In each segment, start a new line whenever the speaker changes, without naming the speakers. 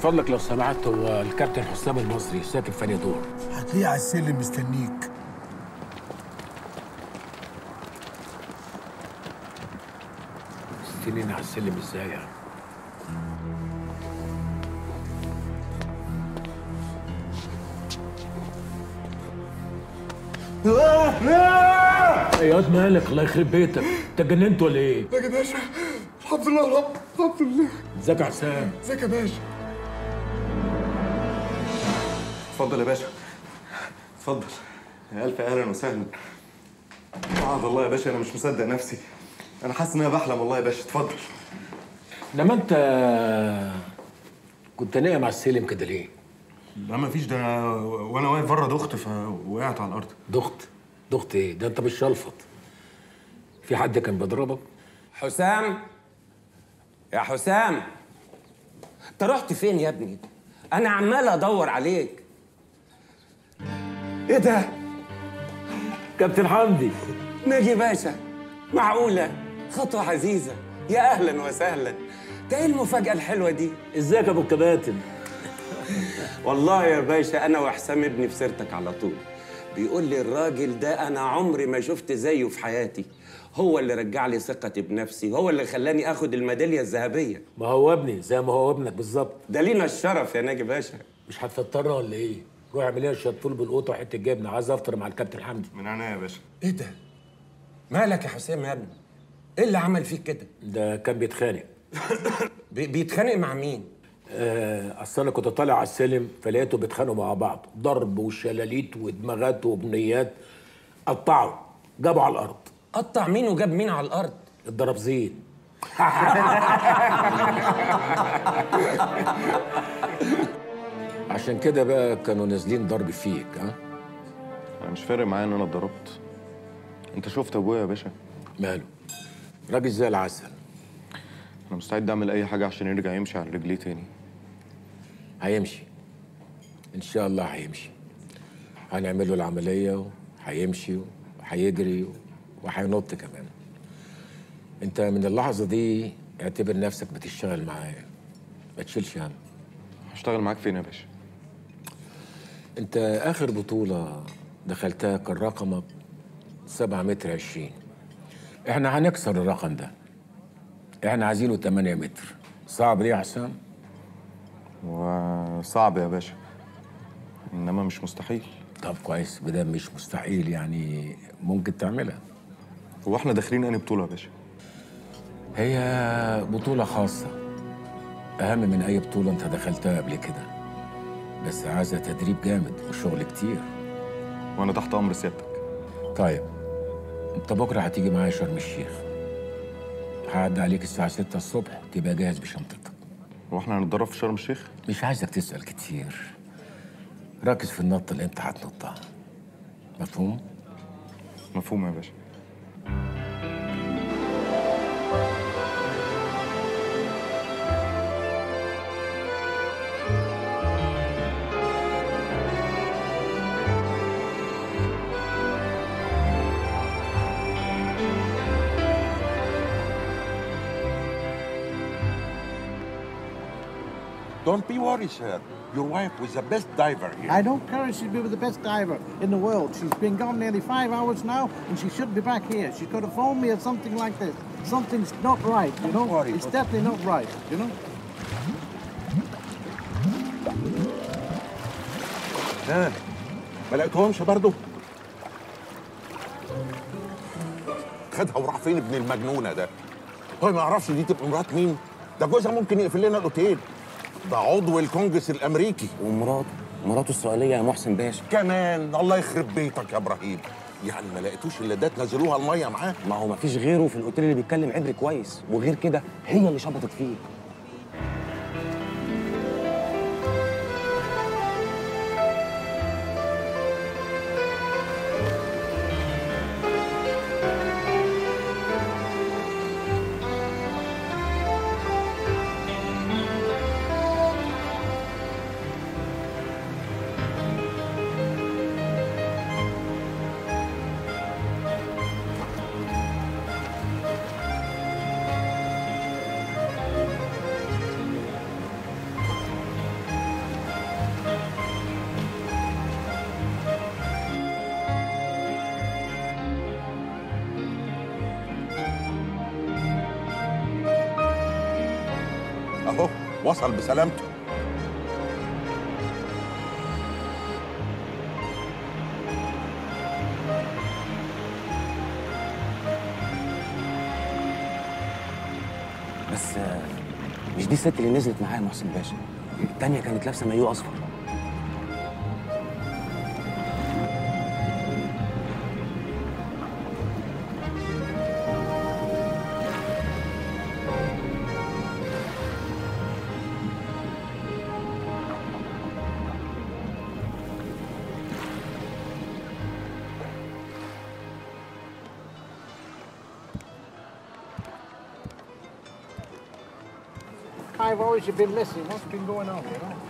فضلك لو سمحت هو الكابتن حسام المصري ساكن في أنهي دور
هتلاقيه على السلم مستنيك
سنين على السلم ازاي يعني ايه يا واد مالك الله يخرب بيتك انت اتجننت ولا ايه؟
يا باشا الحمد لله يا رب الحمد لله
ازيك يا حسام؟
ازيك يا باشا
اتفضل يا باشا اتفضل يا الف اهلا وسهلا وعد الله يا باشا انا مش مصدق نفسي انا حاسس ان انا بحلم والله يا باشا اتفضل
لما انت كنت نايم على السلم كده ليه؟
لا ما فيش ده انا وانا واقف بره دخت فوقعت على الارض
دخت دخت ايه؟ ده انت مش شلفط في حد كان بيضربك؟
حسام يا حسام انت رحت فين يا ابني انا عمال ادور عليك ايه ده
كابتن حمدي
ناجي باشا معقوله خطوه عزيزه يا اهلا وسهلا ده ايه المفاجاه الحلوه دي
ازيك يا ابو الكباتن؟
والله يا باشا انا وحسام ابني في سيرتك على طول بيقول لي الراجل ده انا عمري ما شفت زيه في حياتي هو اللي رجع لي ثقتي بنفسي هو اللي خلاني اخد الميداليه الذهبيه
ما هو ابني زي ما هو ابنك بالظبط
ده لينا الشرف يا ناجي باشا
مش هتفطرنا ولا ايه؟ روح اعمل لي شطول بالقوطه وحته جبنه عايز افطر مع الكابتن حمدي
من عينيا يا باشا
ايه ده مالك يا حسام يا ابني ايه اللي عمل فيك كده
ده كان بيتخانق
بي- بيتخانق مع مين
آه، اصل انا كنت طالع على السلم فلقيته بيتخانقوا مع بعض ضرب وشلاليت ودماغات وبنيات قطعوا جابوا على الارض
قطع مين وجاب مين على الارض
اتضرب زين عشان كده بقى كانوا نازلين ضرب فيك ها
انا مش فارق معايا ان انا اتضربت انت شفت ابويا يا باشا
ماله راجل زي العسل
انا مستعد اعمل اي حاجه عشان يرجع يمشي على رجليه تاني
هيمشي ان شاء الله هيمشي هنعمل له العمليه وهيمشي وهيجري وهينط كمان انت من اللحظه دي اعتبر نفسك بتشتغل معايا ما تشيلش هم
هشتغل معاك فين يا باشا
انت اخر بطوله دخلتها كان رقمك سبعة متر عشرين احنا هنكسر الرقم ده احنا عايزينه 8 متر صعب ليه يا حسام
وصعب يا باشا انما مش مستحيل
طب كويس بدل مش مستحيل يعني ممكن تعملها
هو احنا داخلين انهي بطوله يا باشا
هي بطولة خاصة أهم من أي بطولة أنت دخلتها قبل كده بس عايزة تدريب جامد وشغل كتير
وانا تحت امر سيادتك
طيب أنت بكرة هتيجي معايا شرم الشيخ هعدي عليك الساعة 6 الصبح تبقى جاهز بشنطتك
هو احنا هنتدرب في شرم الشيخ
مش عايزك تسأل كتير ركز في النطة اللي أنت هتنطها مفهوم؟
مفهوم يا باشا
Don't be worried, sir. Your wife was the best diver here.
I don't care if she'd be the best diver in the world. She's been gone nearly five hours now, and she should be back here. She could have phoned me or something like this. Something's not right, you know?
worry,
It's
but-
definitely not right, you know?
ها ما لقيتهمش برضه خدها وراح فين ابن المجنونه ده هو ما يعرفش دي تبقى مرات مين ده جوزها ممكن يقفل لنا الاوتيل ده عضو الكونجرس الامريكي
ومراته مراته السؤالية يا محسن باشا
كمان الله يخرب بيتك يا ابراهيم يعني ما لقيتوش الا ده تنزلوها الميه معاه
ما هو مفيش غيره في الاوتيل اللي بيتكلم عبري كويس وغير كده هي اللي شبطت فيه
اهو وصل بسلامته
بس آه، مش دي الست اللي نزلت معايا يا محسن باشا التانية كانت لابسة مايو أصفر
Five hours you've been missing. What's been going on, you know?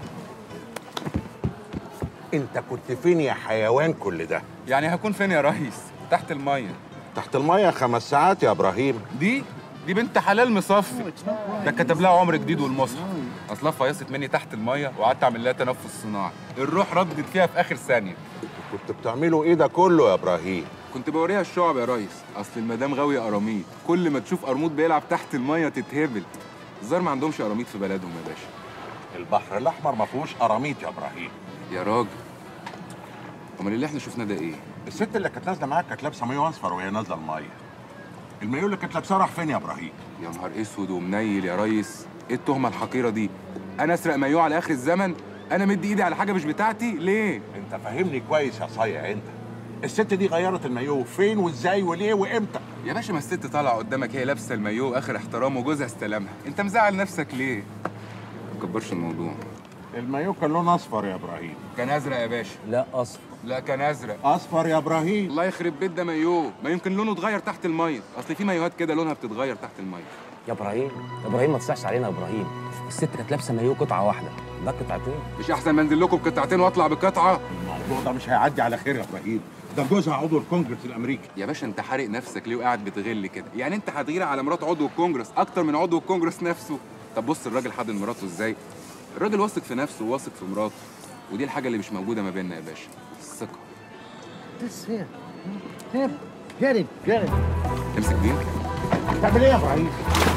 انت كنت فين يا حيوان كل ده
يعني هكون فين يا ريس تحت الميه
تحت الميه خمس ساعات يا ابراهيم
دي دي بنت حلال مصفي ده كتب لها عمر جديد والمصحف اصلها فيصت مني تحت الميه وقعدت اعمل لها تنفس صناعي الروح ردت فيها في اخر ثانيه
كنت بتعملوا ايه ده كله يا ابراهيم
كنت بوريها الشعب يا ريس اصل المدام غاويه قراميط كل ما تشوف قرموط بيلعب تحت الميه تتهبل الظاهر ما عندهمش قراميط في بلدهم يا باشا
البحر الاحمر ما فيهوش قراميط يا ابراهيم
يا راجل امال اللي احنا شفناه ده ايه
الست اللي كانت نازله معاك كانت لابسه مايو اصفر وهي نازله الميه المايو اللي كانت لابساه راح فين يا ابراهيم
يا نهار اسود ومنيل يا ريس ايه التهمه الحقيره دي انا اسرق مايوه على اخر الزمن انا مدي ايدي على حاجه مش بتاعتي ليه
انت فاهمني كويس يا صايع انت الست دي غيرت المايو فين وازاي وليه وامتى
يا باشا ما الست طالعه قدامك هي لابسه المايو اخر احترام وجوزها استلمها انت مزعل نفسك ليه ما تكبرش الموضوع
المايو كان لونه اصفر يا ابراهيم
كان ازرق يا باشا
لا أصفر
لا كان ازرق
اصفر يا ابراهيم
الله يخرب بيت ده مايو ما يمكن لونه اتغير تحت الميه اصل في مايوهات كده لونها بتتغير تحت الميه
يا إبراهيم يا إبراهيم ما تصحش علينا يا إبراهيم الست كانت لابسه مايو قطعة واحدة ده قطعتين
مش احسن ما انزل لكم بقطعتين واطلع بقطعه
الموضوع ده مش هيعدي على خير يا ابراهيم ده جوزها عضو الكونجرس الامريكي
يا باشا انت حارق نفسك ليه وقاعد بتغل كده يعني انت هتغير على مرات عضو الكونجرس اكتر من عضو الكونجرس نفسه طب بص الراجل حاضن مراته ازاي الراجل واثق في نفسه وواثق في مراته ودي الحاجه اللي مش موجوده ما بيننا يا باشا الثقه
This here. Him. Get him. Get him.
امسك دي
تعمل ايه يا ابراهيم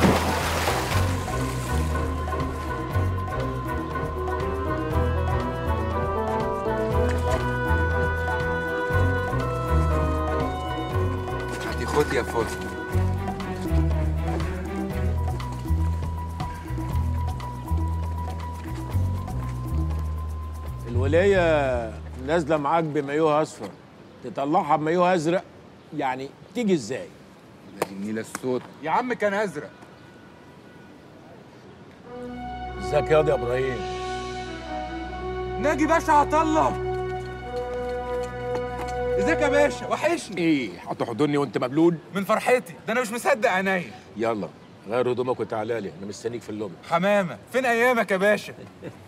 هاتي خد يا فوز
الولية نازلة معاك بمايوه أصفر تطلعها بمايوه أزرق يعني تيجي إزاي؟
ده النيله السود يا عم كان ازرق
ازيك ياض يا إبراهيم؟
ناجي باشا عطله ازيك يا باشا وحشني
إيه هتحضني وأنت مبلول؟
من فرحتي ده انا مش مصدق عينيا
يلا غير هدومك وتعالى لي أنا مستنيك في اللوبي
حمامه فين ايامك يا باشا